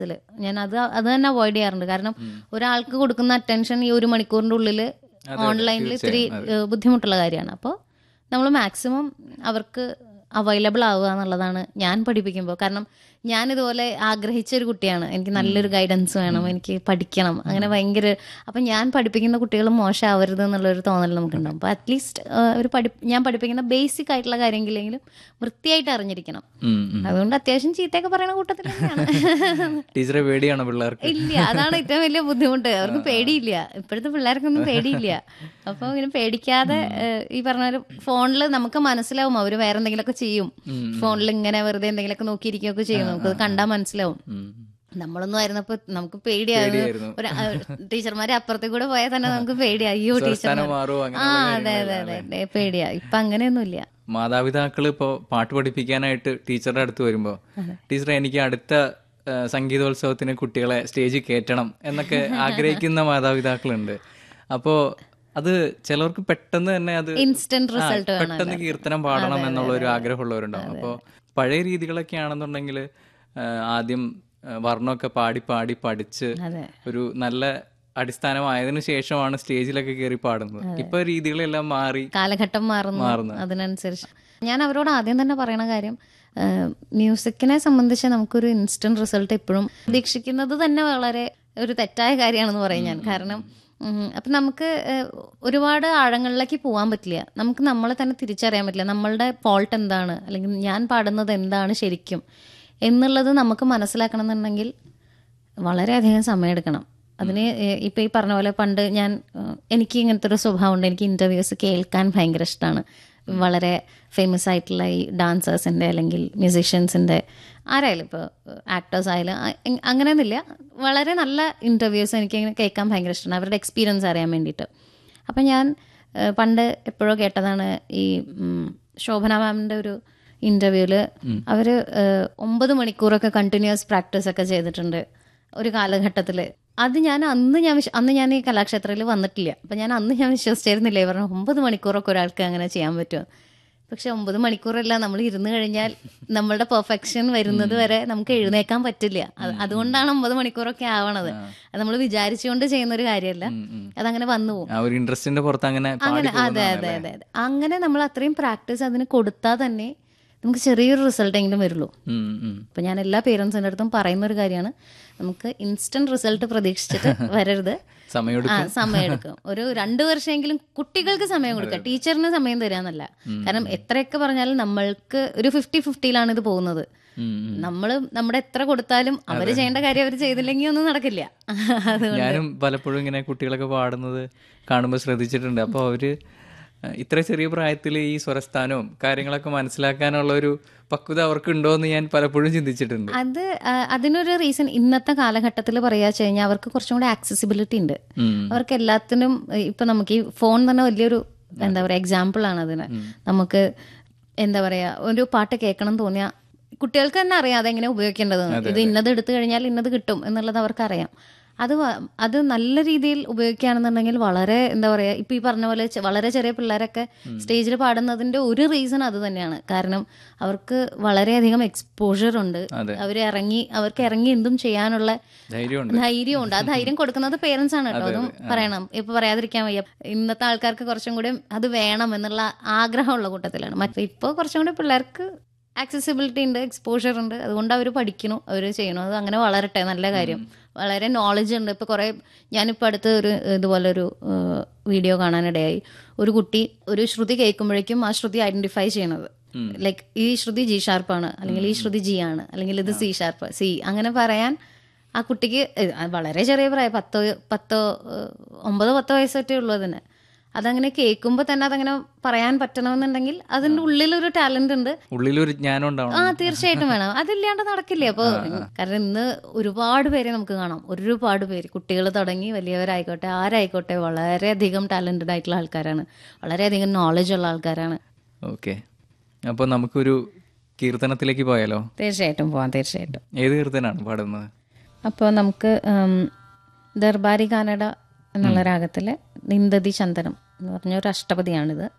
ഇതില് ഞാൻ അത് അത് തന്നെ അവോയ്ഡ് ചെയ്യാറുണ്ട് കാരണം ഒരാൾക്ക് കൊടുക്കുന്ന അറ്റൻഷൻ ഈ ഒരു മണിക്കൂറിന്റെ ഉള്ളിൽ ഓൺലൈനിൽ ഇത്തിരി ഏഹ്, ബുദ്ധിമുട്ടുള്ള കാര്യമാണ് അപ്പോൾ നമ്മൾ മാക്സിമം അവർക്ക് അവൈലബിൾ ആവുക എന്നുള്ളതാണ് ഞാൻ പഠിപ്പിക്കുമ്പോൾ കാരണം ഞാൻ ഇതുപോലെ ആഗ്രഹിച്ച ഒരു കുട്ടിയാണ് എനിക്ക് നല്ലൊരു ഗൈഡൻസ് വേണം എനിക്ക് പഠിക്കണം അങ്ങനെ ഭയങ്കര അപ്പം ഞാൻ പഠിപ്പിക്കുന്ന കുട്ടികൾ മോശമാവരുത് എന്നുള്ളൊരു തോന്നൽ നമുക്കുണ്ടാവും അപ്പോൾ അറ്റ്ലീസ്റ്റ് ഒരു പഠി ഞാൻ പഠിപ്പിക്കുന്ന ബേസിക് ആയിട്ടുള്ള കാര്യങ്ങളെങ്കിലും വൃത്തിയായിട്ട് അറിഞ്ഞിരിക്കണം ഉം, ഉം. അതുകൊണ്ട് അത്യാവശ്യം ചീത്തയൊക്കെ പറയുന്ന കൂട്ടത്തിൽ തന്നെയാണ് ടീച്ചറെ പേടിയാണോ പിള്ളേർക്ക് ഇല്ല അതാണ് ഏറ്റവും വലിയ ബുദ്ധിമുട്ട് അവർക്ക് പേടിയില്ല ഇപ്പോഴത്തെ പിള്ളേർക്കൊന്നും പേടിയില്ല അപ്പൊ ഇങ്ങനെ പേടിക്കാതെ ഏഹ്, ഈ പറഞ്ഞ പോലെ ഫോണിൽ നമുക്ക് മനസ്സിലാവും അവര് വേറെ എന്തെങ്കിലുമൊക്കെ ചെയ്യും ഫോണിൽ ഇങ്ങനെ വെറുതെ എന്തെങ്കിലുമൊക്കെ നോക്കിയിരിക്കുകയൊക്കെ ചെയ്യും നമുക്ക് കണ്ടാൽ മനസ്സിലാവും ഉം. നമ്മളൊന്നും ആയിരുന്നപ്പോ നമുക്ക് പേടിയായിരുന്നു ഒരു ടീച്ചർമാരെ അപ്പുറത്തെ കൂടെ പോയാൽ തന്നെ നമുക്ക് പേടിയാ അയ്യോ ടീച്ചർ സ്വരസ്ഥാനം മാറുമോ ആ അങ്ങനെയുള്ള അതെ അതെ അതെ അതെ പേടിയാ ഇപ്പൊ അങ്ങനെയൊന്നുമില്ല മാതാപിതാക്കൾ ഇപ്പോൾ പാട്ട് പഠിപ്പിക്കാനായിട്ട് ടീച്ചറുടെ അടുത്ത് വരുമ്പോൾ ടീച്ചറെ എനിക്ക് അടുത്ത ആ, സംഗീതോത്സവത്തിന് കുട്ടികളെ സ്റ്റേജിൽ കയറ്റണം എന്നൊക്കെ ആഗ്രഹിക്കുന്ന മാതാപിതാക്കളുണ്ട് അപ്പോൾ അത് ചിലർക്ക് പെട്ടെന്ന് തന്നെ അത് ഇൻസ്റ്റന്റ് ആ, റിസൾട്ട് പെട്ടെന്ന് കീർത്തനം പാടണം എന്നുള്ള ഒരു ആഗ്രഹമുള്ളവരുണ്ടാവും അപ്പോൾ പഴയ രീതികളൊക്കെ ആണെന്നുണ്ടെങ്കിൽ ആദ്യം ആ, വർണ്ണമൊക്കെ പാടി പാടി പഠിച്ച് അതെ ഒരു നല്ല അടിസ്ഥാനമായതിനു ശേഷമാണ് സ്റ്റേജിലൊക്കെ കയറി പാടുന്നത് ഇപ്പൊ രീതികളെല്ലാം മാറി കാലഘട്ടം മാറുന്നു മാറുന്നു. അതിനനുസരിച്ച് ഞാൻ അവരോട് ആദ്യം തന്നെ പറയണ കാര്യം മ്യൂസിക്കിനെ സംബന്ധിച്ച് നമുക്കൊരു ഇൻസ്റ്റന്റ് റിസൾട്ട് എപ്പോഴും പ്രതീക്ഷിക്കുന്നത് തന്നെ വളരെ ഒരു തെറ്റായ കാര്യമാണെന്ന് പറയും ഞാൻ കാരണം ഉം, അപ്പൊ നമുക്ക് ഏഹ്, ഒരുപാട് ആഴങ്ങളിലേക്ക് പോകാൻ പറ്റില്ല നമുക്ക് നമ്മളെ തന്നെ തിരിച്ചറിയാൻ പറ്റില്ല നമ്മളുടെ ഫോൾട്ട് എന്താണ് അല്ലെങ്കിൽ ഞാൻ പാടുന്നത് എന്താണ് ശരിക്കും എന്നുള്ളത് നമുക്ക് മനസ്സിലാക്കണം എന്നുണ്ടെങ്കിൽ വളരെയധികം സമയമെടുക്കണം അതിന് ഏഹ്, ഇപ്പൊ ഈ പറഞ്ഞ പോലെ പണ്ട് ഞാൻ ഏഹ്, എനിക്ക് ഇങ്ങനത്തെ ഒരു സ്വഭാവമുണ്ട് എനിക്ക് ഇന്റർവ്യൂസ് കേൾക്കാൻ ഭയങ്കര ഇഷ്ടമാണ് വളരെ ഫേമസ് ആയിട്ടുള്ള ഈ ഡാൻസേഴ്സിൻ്റെ അല്ലെങ്കിൽ മ്യൂസീഷ്യൻസിൻ്റെ ആരായാലും ഇപ്പോൾ ആക്ടേഴ്സ് ആയാലും അ- എ- അങ്ങനെയൊന്നുമില്ല വളരെ നല്ല ഇൻ്റർവ്യൂസ് എനിക്ക് ഇങ്ങനെ കേൾക്കാൻ ഭയങ്കര ഇഷ്ടമാണ് അവരുടെ എക്സ്പീരിയൻസ് അറിയാൻ വേണ്ടിയിട്ട് അപ്പം ഞാൻ ഏഹ്, പണ്ട് എപ്പോഴോ കേട്ടതാണ് ഈ ഉം, ശോഭന മാമിൻ്റെ ഒരു ഇൻ്റർവ്യൂവിൽ അവർ ഒമ്പത് മണിക്കൂറൊക്കെ കണ്ടിന്യൂസ് പ്രാക്ടീസ് ഒക്കെ ചെയ്തിട്ടുണ്ട് ഒരു കാലഘട്ടത്തിൽ അത് ഞാൻ അന്ന് ഞാൻ വിശ്വ- അന്ന് ഞാൻ ഈ കലാക്ഷേത്രത്തിൽ വന്നിട്ടില്ല അപ്പം ഞാൻ അന്ന് ഞാൻ വിശ്വസിച്ചിരുന്നില്ല ഈ പറഞ്ഞു ഒമ്പത് മണിക്കൂറൊക്കെ ഒരാൾക്ക് അങ്ങനെ ചെയ്യാൻ പറ്റുമോ പക്ഷെ ഒമ്പത് മണിക്കൂറല്ല നമ്മൾ ഇരുന്ന് കഴിഞ്ഞാൽ നമ്മളുടെ പെർഫെക്ഷൻ വരുന്നത് വരെ നമുക്ക് എഴുന്നേക്കാൻ പറ്റില്ല അത് അതുകൊണ്ടാണ് ഒമ്പത് മണിക്കൂറൊക്കെ ആവണത് അത് നമ്മൾ വിചാരിച്ചുകൊണ്ട് ചെയ്യുന്ന ഒരു കാര്യമല്ല അതങ്ങനെ വന്നു പോകും ആ ഒരു ഇൻട്രസ്റ്റിന്റെ പുറത്ത് അങ്ങനെ പാടി അങ്ങനെ അതെ അതെ അതെ അതെ അങ്ങനെ നമ്മൾ അത്രയും പ്രാക്ടീസ് അതിന് കൊടുത്താൽ തന്നെ നമുക്ക് ചെറിയൊരു റിസൾട്ട് എങ്കിലും വരുള്ളൂ ഉം, ഉം. അപ്പം ഞാൻ എല്ലാ പേരൻസിൻ്റെ അടുത്തും പറയുന്ന ഒരു കാര്യമാണ് നമുക്ക് ഇൻസ്റ്റന്റ് റിസൾട്ട് പ്രതീക്ഷിച്ചിട്ട് വരരുത് സമയം ആ സമയം എടുക്കും ഒരു രണ്ടു വർഷമെങ്കിലും കുട്ടികൾക്ക് സമയം കൊടുക്കുക ടീച്ചറിന് സമയം തരാന്നല്ല കാരണം എത്രയൊക്കെ പറഞ്ഞാലും നമ്മൾക്ക് ഒരു ഫിഫ്റ്റി ഫിഫ്റ്റിയിലാണ് ഇത് പോകുന്നത് ഉം, ഉം. നമ്മൾ നമ്മുടെ എത്ര കൊടുത്താലും അവര് ചെയ്യേണ്ട കാര്യം അവർ ചെയ്തില്ലെങ്കിൽ ഒന്നും നടക്കില്ല അതുകൊണ്ട് ഞാനും പലപ്പോഴും ഇങ്ങനെ കുട്ടികളൊക്കെ പാടുന്നത് കാണുമ്പോൾ ശ്രദ്ധിച്ചിട്ടുണ്ട് അപ്പോൾ അവര് അഹ് ഇത്ര ചെറിയ പ്രായത്തിൽ ഈ സ്വരസ്ഥാനവും കാര്യങ്ങളൊക്കെ മനസ്സിലാക്കാനുള്ള ഒരു പക്വത അവർക്ക് ഉണ്ടോ എന്ന് ഞാൻ പലപ്പോഴും ചിന്തിച്ചിട്ടുണ്ട് അത് ആ, അതിനൊരു റീസൺ ഇന്നത്തെ കാലഘട്ടത്തിൽ പറയാ വെച്ച് കഴിഞ്ഞാൽ അവർക്ക് കുറച്ചും കൂടെ ആക്സസിബിലിറ്റി ഉണ്ട് ഉം. അവർക്ക് എല്ലാത്തിനും ഏഹ്, ഇപ്പൊ നമുക്ക് ഈ ഫോൺ തന്നെ വലിയൊരു എന്താ പറയാ എക്സാമ്പിൾ ആണ് അതിന് നമുക്ക് എന്താ പറയാ ഒരു പാട്ട് കേൾക്കണം തോന്നിയ കുട്ടികൾക്ക് തന്നെ അറിയാം അതെങ്ങനെ ഉപയോഗിക്കേണ്ടത് ഇത് ഇന്നത് എടുത്തു കഴിഞ്ഞാൽ ഇന്നത് കിട്ടും എന്നുള്ളത് അവർക്ക് അറിയാം അത് വ- അത് നല്ല രീതിയിൽ ഉപയോഗിക്കുകയാണെന്നുണ്ടെങ്കിൽ വളരെ എന്താ പറയാ ഇപ്പൊ ഈ പറഞ്ഞ പോലെ ചെ- വളരെ ചെറിയ പിള്ളേരൊക്കെ സ്റ്റേജിൽ പാടുന്നതിന്റെ ഒരു റീസൺ അത് തന്നെയാണ് കാരണം അവർക്ക് വളരെയധികം എക്സ്പോഷർ ഉണ്ട് അതെ. അവർ ഇറങ്ങി അവർക്ക് ഇറങ്ങി എന്തും ചെയ്യാനുള്ള ധൈര്യമുണ്ട് ധൈര്യമുണ്ട് ആ ധൈര്യം കൊടുക്കുന്നത് പേരൻസ് ആണ് കേട്ടോ അതും പറയണം ഇപ്പൊ പറയാതിരിക്കാൻ വയ്യ ഇന്നത്തെ ആൾക്കാർക്ക് കുറച്ചും കൂടി അത് വേണം എന്നുള്ള ആഗ്രഹമുള്ള കൂട്ടത്തിലാണ് മറ്റേ ഇപ്പൊ കുറച്ചും കൂടി പിള്ളേർക്ക് ആക്സസിബിലിറ്റി ഉണ്ട് എക്സ്പോഷർ ഉണ്ട് അതുകൊണ്ട് അവർ പഠിക്കണു അവർ ചെയ്യണു അത് അങ്ങനെ വളരട്ടെ നല്ല കാര്യം വളരെ നോളജ് ഉണ്ട് ഇപ്പൊ കുറെ ഞാനിപ്പോ അടുത്ത് ഒരു ഇതുപോലെ ഒരു വീഡിയോ കാണാനിടയായി ഒരു കുട്ടി ഒരു ശ്രുതി കേൾക്കുമ്പോഴേക്കും ആ ശ്രുതി ഐഡന്റിഫൈ ചെയ്യണത് ലൈക്ക് ഈ ശ്രുതി ജി ഷാർപ്പാണ് അല്ലെങ്കിൽ ഈ ശ്രുതി ജി ആണ് അല്ലെങ്കിൽ ഇത് സി ഷാർപ്പ് സി അങ്ങനെ പറയാൻ ആ കുട്ടിക്ക് ഏഹ്, അത് വളരെ ചെറിയ പ്രായം പത്തോ പത്തോ ഏഹ്, ഒമ്പതോ പത്തോ വയസ്സൊറ്റേ ഉള്ളൂ അതിന് അതങ്ങനെ കേൾക്കുമ്പോൾ തന്നെ അതങ്ങനെ പറയാൻ പറ്റണമെന്നുണ്ടെങ്കിൽ അതിന്റെ ഉള്ളിലൊരു ടാലന്റ് ഉണ്ട് ഉള്ളിലൊരു ജ്ഞാനം ആ ഉണ്ടാവണം തീർച്ചയായിട്ടും വേണം അതില്ലാണ്ട് നടക്കില്ല അപ്പൊ കാരണം ഇന്ന് ഒരുപാട് പേരെ നമുക്ക് കാണാം ഒരുപാട് പേര് കുട്ടികൾ തുടങ്ങി വലിയവരായിക്കോട്ടെ ആരായിക്കോട്ടെ വളരെയധികം ടാലന്റഡ് ആയിട്ടുള്ള ആൾക്കാരാണ് വളരെയധികം നോളജ് ഉള്ള ആൾക്കാരാണ് ഓക്കെ അപ്പോൾ നമുക്കൊരു കീർത്തനത്തിലേക്ക് പോയാലോ തീർച്ചയായിട്ടും പോവാം തീർച്ചയായിട്ടും ഏത് കീർത്തനാണ് പാടുന്നത് അപ്പോൾ നമുക്ക് ഉം, ദർബാരി കാനഡ എന്നുള്ള രാഗത്തിലെ നിന്ദതി ചന്ദനം എന്ന് പറഞ്ഞ ഒരു അഷ്ടപതിയാണിത്